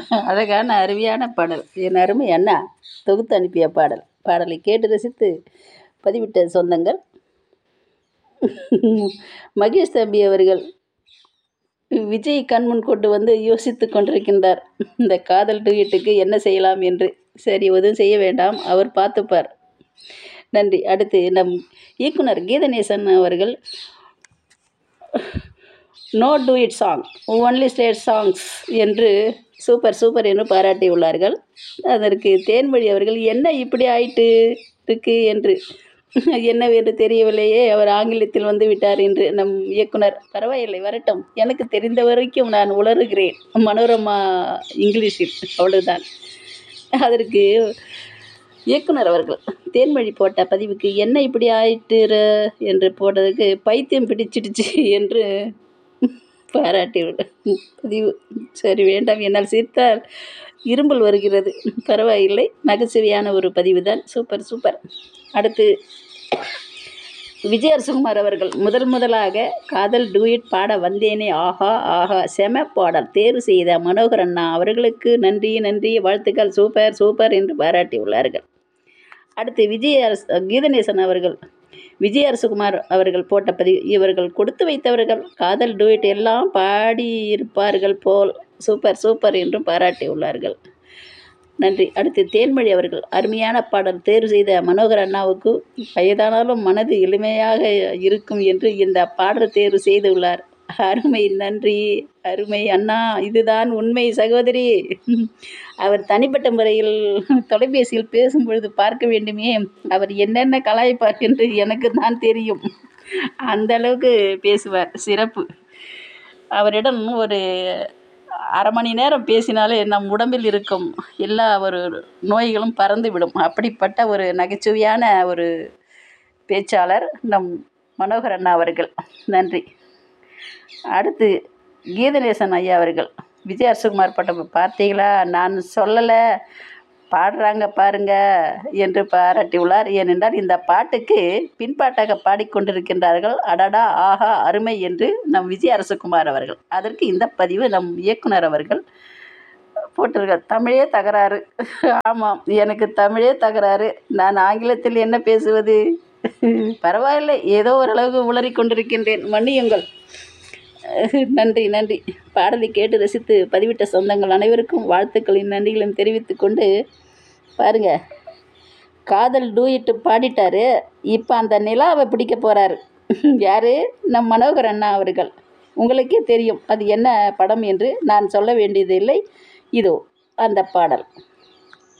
அழகான அருமையான பாடல் என் அருமை அண்ணா தொகுத்து அனுப்பிய பாடல் பாடலை கேட்டு ரசித்து பதிவிட்ட சொந்தங்கள் மகேஷ் தம்பி அவர்கள் விஜய் கண்முன் கொண்டு வந்து யோசித்து கொண்டிருக்கின்றார் இந்த காதல் டூயட்டுக்கு என்ன செய்யலாம் என்று சரி எதுவும் செய்ய வேண்டாம் அவர் பார்த்துப்பார் நன்றி அடுத்து நம் இயக்குனர் கீதநேசன் அவர்கள் no do it song only state songs என்று சூப்பர் சூப்பர் என்று பாராட்டியுள்ளார்கள் அதற்கு தேன்மொழி அவர்கள் என்ன இப்படி ஆயிட்டு இருக்கு என்று என்னவென்று தெரியவில்லையே அவர் ஆங்கிலத்தில் வந்து விட்டார் என்று நம் இயக்குனர் பரவாயில்லை வரட்டும் எனக்கு தெரிந்த வரைக்கும் நான் உளறுகிறேன் மனோரமா இங்கிலீஷில் அவ்வளவுதான் அதற்கு இயக்குனர் அவர்கள் தேன்மொழி போட்ட பதிவுக்கு என்ன இப்படி ஆயிட்டுற என்று போட்டதுக்கு பைத்தியம் பிடிச்சிடுச்சு என்று பாராட்டி பதிவு சரி வேண்டாம் என்னால் சிரித்தால் இரும்பல் வருகிறது பரவாயில்லை நகைச்சுவையான ஒரு பதிவு தான் சூப்பர் சூப்பர் அடுத்து விஜய் அரசுகுமார் அவர்கள் முதல் முதலாக காதல் டூயட் பாட வந்தேனே ஆஹா ஆஹா செம பாடல் தேர்வு செய்த மனோகர் அண்ணா அவர்களுக்கு நன்றி நன்றி வாழ்த்துக்கள் சூப்பர் சூப்பர் என்று பாராட்டியுள்ளார்கள் அடுத்து விஜய் அரசு கீதநேசன் அவர்கள் விஜய் அரசுகுமார் அவர்கள் போட்ட பதிவு இவர்கள் கொடுத்து வைத்தவர்கள் காதல் டூயட் எல்லாம் பாடி இருப்பார்கள் போல் சூப்பர் சூப்பர் என்றும் பாராட்டியுள்ளார்கள் நன்றி அடுத்து தேன்மொழி அவர்கள் அருமையான பாடல் தேர்வு செய்த மனோகர் அண்ணாவுக்கு வயதானாலும் மனது எளிமையாக இருக்கும் என்று இந்த பாடல் தேர்வு செய்துள்ளார் அருமை நன்றி அருமை அண்ணா இதுதான் உண்மை சகோதரி அவர் தனிப்பட்ட முறையில் தொலைபேசியில் பேசும்பொழுது பார்க்க வேண்டுமே அவர் என்னென்ன கலாய்ப்பார் என்று எனக்கு தான் தெரியும் அந்த அளவுக்கு பேசுவார் சிறப்பு அவரிடம் ஒரு அரை மணி நேரம் பேசினாலே நம் உடம்பில் இருக்கும் எல்லா ஒரு நோய்களும் பறந்து விடும் அப்படிப்பட்ட ஒரு நகைச்சுவையான ஒரு பேச்சாளர் நம் மனோகர் அண்ணா அவர்கள் நன்றி அடுத்து கீதநேசன் ஐயா அவர்கள் விஜய் அரசகுமார் பட்டம் பார்த்தீங்களா நான் சொல்லலை பாடுறாங்க பாருங்க என்று பாராட்டியுள்ளார் ஏனென்றால் இந்த பாட்டுக்கு பின்பாட்டாக பாடிக்கொண்டிருக்கின்றார்கள் அடடா ஆஹா அருமை என்று நம் விஜய் அரசகுமார் அவர்கள் அதற்கு இந்த பதிவு நம் இயக்குனர் அவர்கள் போட்டிருக்கார் தமிழே தகராறு ஆமாம் எனக்கு தமிழே தகராறு நான் ஆங்கிலத்தில் என்ன பேசுவது பரவாயில்லை ஏதோ ஓரளவுக்கு உளறி கொண்டிருக்கின்றேன் மன்னியுங்கள் நன்றி நன்றி பாடலை கேட்டு ரசித்து பதிவிட்ட சொந்தங்கள் அனைவருக்கும் வாழ்த்துக்களின் நன்றிகளையும் தெரிவித்து கொண்டு பாருங்க காதல் டூயிட்டு பாடிட்டாரு இப்போ அந்த நிலாவை பிடிக்க போகிறாரு யார் நம் மனோகர் அண்ணா அவர்கள் உங்களுக்கே தெரியும் அது என்ன படம் என்று நான் சொல்ல வேண்டியதில்லை இதோ அந்த பாடல்